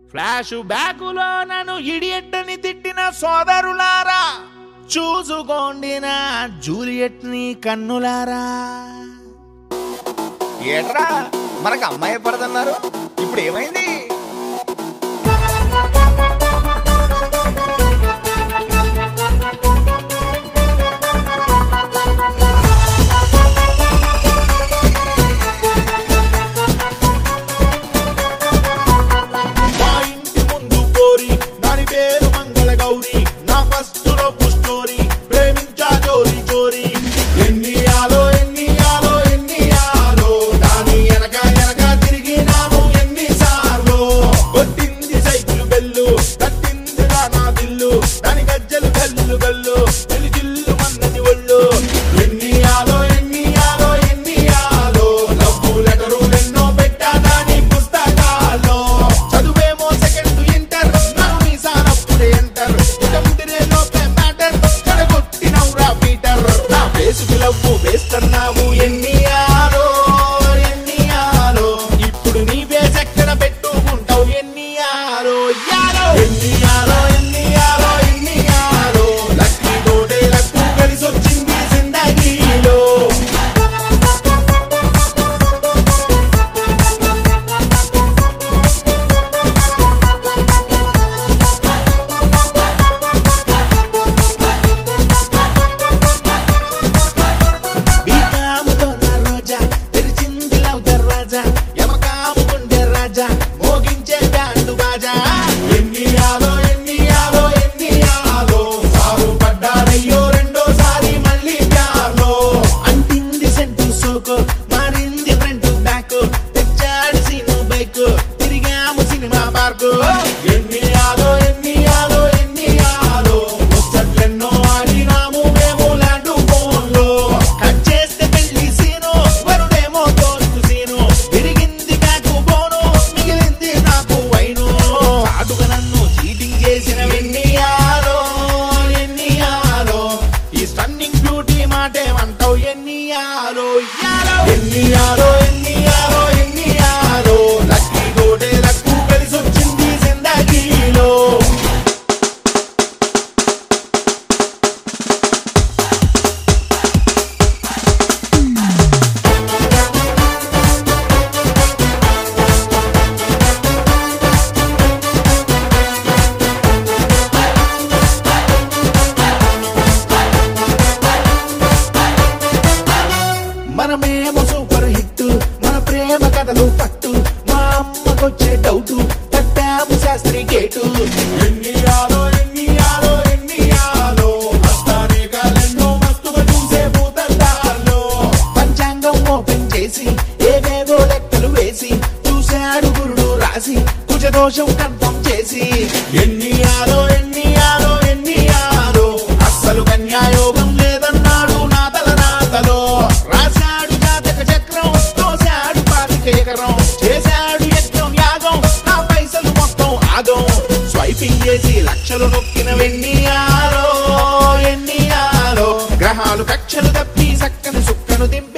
flash బ్యాకులో నన్ను ఇడియట్టని తిట్టిన సోదరులారా చూసుకోండి నా జూలియట్ ని కన్నులారా ఏట్రా మనకు అమ్మాయి పడదన్నారు ఇప్పుడు ఏమైంది మా ఇంటి ముందు కోరి దాని పేరు మంగళ గౌరి నా ఫస్ట్ లవ్ స్టోరీ ప్రేమించా జోరి జోరి ఎన్ని ఆలో ఎన్ని ఆలో ఎన్ని ఆలో దాని ఎనక ఎనక తిరిగినాము ఎన్ని సార్లు కొట్టింది సైకిల్ బెల్లు కట్టింది నా దిల్లు దాని గజ్జలు గల్లు గల్లు చెల్లి జిల్లు మన్నది ఒళ్ళు ఎన్ని ఆలో ఎన్ని ఆలో ఎన్ని ఆలో లవ్వు లెటరు ఎన్నో పెట్టా దాని పుస్తకాల్లో చదువేమో సెకండ్ ఇంటర్ నన్ను మీసానప్పుడే ఎంటర్ ఇక ముదిరే లోపే మ్యాటర్ చెడగొట్టినవురా పీటర్ నా ఫేసుకి లవ్వు వేస్తున్నావు ఎన్ని ఆలో ఎన్ని ఆలో ఇప్పుడు నీ ఫేస్ ఎక్కడ పెట్టుకుంటావు ఎన్ని ఆలో యాలో ఎన్ని ఆలో ఎన్ని ఆలో ఎన్ని ఆలో లక్కీ తోటే లక్కు కలిసొచ్చింది జిందగీలో బీకాముతో నా రోజా తెరిచింది లవ్ దర్వాజా యమకాముకుండే రాజా మోగించే బ్యాండు బాజా ఎన్ని ఆలో ఎన్ని ఆలో ఎన్ని ఆలో సారు పడ్డారయ్యో రెండోసారి మళ్ళీ ప్యార్లో అంటింది సెంటు సోకో మారింది ఫ్రంట్ బ్యాక్ తెచ్చాడు సీను బైక్ తిరిగాము సినిమా పార్కు ఎన్ని ఆలో ఎన్ని ఆలో ఎన్ని ఆలో ముచ్చట్లెన్నో ఆడినాము మేము ల్యాండ్ ఫోన్లో కట్ చేస్తే పెళ్లి సీను వరుడేమో తోస్తు సీను విరిగింది కాకు బోను మిగిలింది నాకు వైను అటుగా నన్ను చీటింగ్ చేసిన వెన్ని ఆలో ఎన్ని ఆలో ఈ స్టన్నింగ్ బ్యూటీ మాటేమంటావు ఎన్ని ఆలో యాలో ఎన్ని ఆలో ఎన్ని ఆలో ఎన్ని ఆలో లక్కీ గోటే లక్కు కలిసొచ్చింది జిందగీలో మనమేమో సూపర్ హిట్ మన ప్రేమ కథలు పట్టు మా అమ్మకొచ్చే డౌట్ కట్టాము శాస్త్రి గేటు ఎన్ని ఆలో ఎన్ని ఆలో ఎన్ని ఆలో హస్తానే కాలెన్నో మస్తుగా చూసే భూతద్దాల్లో పంచాంగం ఓపెన్ చేసి ఏవేవో లెక్కలు వేసి చూశాడు గురుడు రాసి కుజదోషం కన్ఫర్మ్ చేసి ఎన్ని ఆలో ఎన్ని ఆలో ఎన్ని ఆలో అస్సలు కన్యాయోగం లేదన్నాడు నా తల నాతలో రాశాడు జాతక చక్రం తోశాడు పాతిక ఎకరం చేశాడు యజ్ఞం యాగం నా పైసలు మొత్తం ఆగం స్వైపింగ్ చేసి లక్షలు నొక్కిన వెన్ని ఆలో ఎన్ని ఆలో గ్రహాలు కక్షలు తప్పి సక్కని సుక్కను దింపి